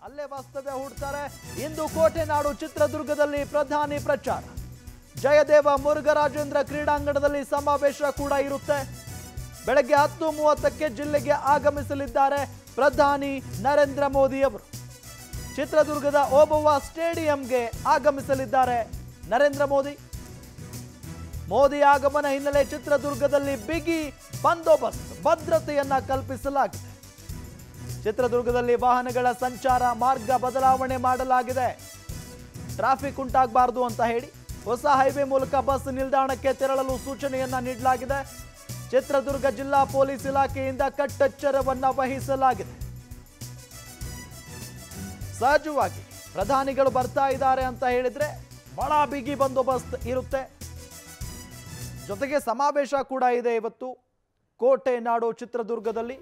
ಅಲ್ಲೇ ವಾಸ್ತವ್ಯ ಹೂಡ್ತಾರೆ ಇಂದು ಕೋಟೆನಾಡು ಚಿತ್ರದುರ್ಗದಲ್ಲಿ ಪ್ರಧಾನಿ ಪ್ರಚಾರ ಜಯದೇವ ಮುರುಘರಾಜೇಂದ್ರ ಕ್ರೀಡಾಂಗಣದಲ್ಲಿ ಸಮಾವೇಶ ಕೂಡ ಇರುತ್ತೆ ಬೆಳಗ್ಗೆ ಹತ್ತು ಮೂವತ್ತಕ್ಕೆ ಜಿಲ್ಲೆಗೆ ಆಗಮಿಸಲಿದ್ದಾರೆ ಪ್ರಧಾನಿ ನರೇಂದ್ರ ಮೋದಿ ಅವರು ಚಿತ್ರದುರ್ಗದ ಓಬವ್ವ ಸ್ಟೇಡಿಯಂಗೆ ಆಗಮಿಸಲಿದ್ದಾರೆ ನರೇಂದ್ರ ಮೋದಿ ಮೋದಿ ಆಗಮನ ಹಿನ್ನೆಲೆ ಚಿತ್ರದುರ್ಗದಲ್ಲಿ ಬಿಗಿ ಬಂದೋಬಸ್ತ್ ಭದ್ರತೆಯನ್ನ ಕಲ್ಪಿಸಲಾಗಿದೆ ಚಿತ್ರದುರ್ಗದಲ್ಲಿ ವಾಹನಗಳ ಸಂಚಾರ ಮಾರ್ಗ ಬದಲಾವಣೆ ಮಾಡಲಾಗಿದೆ ಟ್ರಾಫಿಕ್ ಉಂಟಾಗಬಾರದು ಅಂತ ಹೇಳಿ ಹೊಸ ಹೈವೇ ಮೂಲಕ ಬಸ್ ನಿಲ್ದಾಣಕ್ಕೆ ತೆರಳಲು ಸೂಚನೆಯನ್ನ ನೀಡಲಾಗಿದೆ ಚಿತ್ರದುರ್ಗ ಜಿಲ್ಲಾ ಪೊಲೀಸ್ ಇಲಾಖೆಯಿಂದ ಕಟ್ಟೆಚ್ಚರವನ್ನ ವಹಿಸಲಾಗಿದೆ ಸಹಜವಾಗಿ ಪ್ರಧಾನಿಗಳು ಬರ್ತಾ ಇದ್ದಾರೆ ಅಂತ ಹೇಳಿದ್ರೆ ಬಹಳ ಬಿಗಿ ಬಂದೋಬಸ್ತ್ ಇರುತ್ತೆ ಜೊತೆಗೆ ಸಮಾವೇಶ ಕೂಡ ಇದೆ ಇವತ್ತು ಕೋಟೆ ನಾಡು ಚಿತ್ರದುರ್ಗದಲ್ಲಿ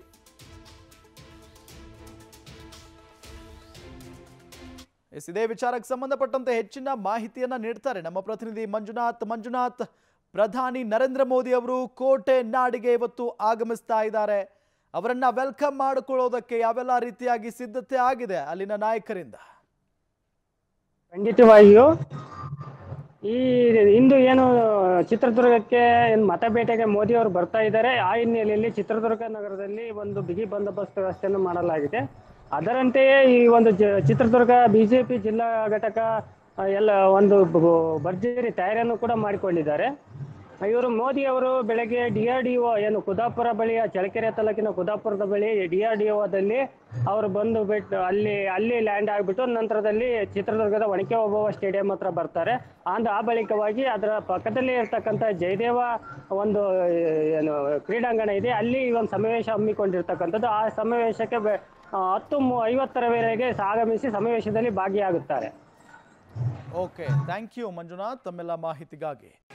ಎಸ್ ಇದೇ ವಿಚಾರಕ್ಕೆ ಸಂಬಂಧಪಟ್ಟಂತೆ ಹೆಚ್ಚಿನ ಮಾಹಿತಿಯನ್ನ ನೀಡ್ತಾರೆ ನಮ್ಮ ಪ್ರತಿನಿಧಿ ಮಂಜುನಾಥ್ ಮಂಜುನಾಥ್ ಪ್ರಧಾನಿ ನರೇಂದ್ರ ಮೋದಿ ಅವರು ಕೋಟೆ ನಾಡಿಗೆ ಇವತ್ತು ಆಗಮಿಸ್ತಾ ಇದ್ದಾರೆ ಅವರನ್ನ ವೆಲ್ಕಮ್ ಮಾಡಿಕೊಳ್ಳೋದಕ್ಕೆ ಯಾವೆಲ್ಲ ರೀತಿಯಾಗಿ ಸಿದ್ಧತೆ ಆಗಿದೆ ಅಲ್ಲಿನ ನಾಯಕರಿಂದ ಖಂಡಿತವಾಗಿಯೂ ಈ ಇಂದು ಏನು ಚಿತ್ರದುರ್ಗಕ್ಕೆ ಏನು ಮತಬೇಟೆಗೆ ಮೋದಿ ಅವರು ಬರ್ತಾ ಇದ್ದಾರೆ ಆ ಹಿನ್ನೆಲೆಯಲ್ಲಿ ಚಿತ್ರದುರ್ಗ ನಗರದಲ್ಲಿ ಒಂದು ಬಿಗಿ ಬಂದೋಬಸ್ತ್ ವ್ಯವಸ್ಥೆಯನ್ನು ಮಾಡಲಾಗಿದೆ ಅದರಂತೆಯೇ ಈ ಒಂದು ಜ- ಚಿತ್ರದುರ್ಗ ಬಿಜೆಪಿ ಜಿಲ್ಲಾ ಘಟಕ ಆ, ಎಲ್ಲ ಒಂದು ಬ- ಭರ್ಜರಿ ತಯಾರಿಯನ್ನು ಕೂಡ ಮಾಡಿಕೊಂಡಿದ್ದಾರೆ ಇವರು ಮೋದಿ ಅವರು ಬೆಳಗ್ಗೆ ಡಿ ಆರ್ ಡಿ ಒ ಏನು ಕುದಾಪುರ ಬಳಿಯ ಚಳ್ಳಕೆರೆ ತಾಲೂಕಿನ ಕುದಾಪುರದ ಬಳಿ ಡಿ ಆರ್ ಡಿ ಒದಲ್ಲಿ ಅವರು ಬಂದು ಬಿಟ್ಟು ಅಲ್ಲಿ ಅಲ್ಲಿ ಲ್ಯಾಂಡ್ ಆಗಿಬಿಟ್ಟು ನಂತರದಲ್ಲಿ ಚಿತ್ರದುರ್ಗದ ಒಣಕೆ ಓಬವ್ವ ಸ್ಟೇಡಿಯಂ ಹತ್ರ ಬರ್ತಾರೆ ಅಂದ ಆ ಬಳಿಕವಾಗಿ ಅದರ ಪಕ್ಕದಲ್ಲಿ ಇರ್ತಕ್ಕಂಥ ಜಯದೇವ ಒಂದು ಏನು ಕ್ರೀಡಾಂಗಣ ಇದೆ ಅಲ್ಲಿ ಈ ಒಂದು ಸಮಾವೇಶ ಹಮ್ಮಿಕೊಂಡಿರ್ತಕ್ಕಂಥದ್ದು ಆ ಸಮಾವೇಶಕ್ಕೆ ಬೆ- ಆ, ಹತ್ತು ಮು- ಐವತ್ತರವರೆಗೆ ಆಗಮಿಸಿ ಸಮಾವೇಶದಲ್ಲಿ ಭಾಗಿಯಾಗುತ್ತಾರೆ ಓಕೆ ಥ್ಯಾಂಕ್ ಯು ಮಂಜುನಾಥ್ ತಮ್ಮೆಲ್ಲ ಮಾಹಿತಿಗಾಗಿ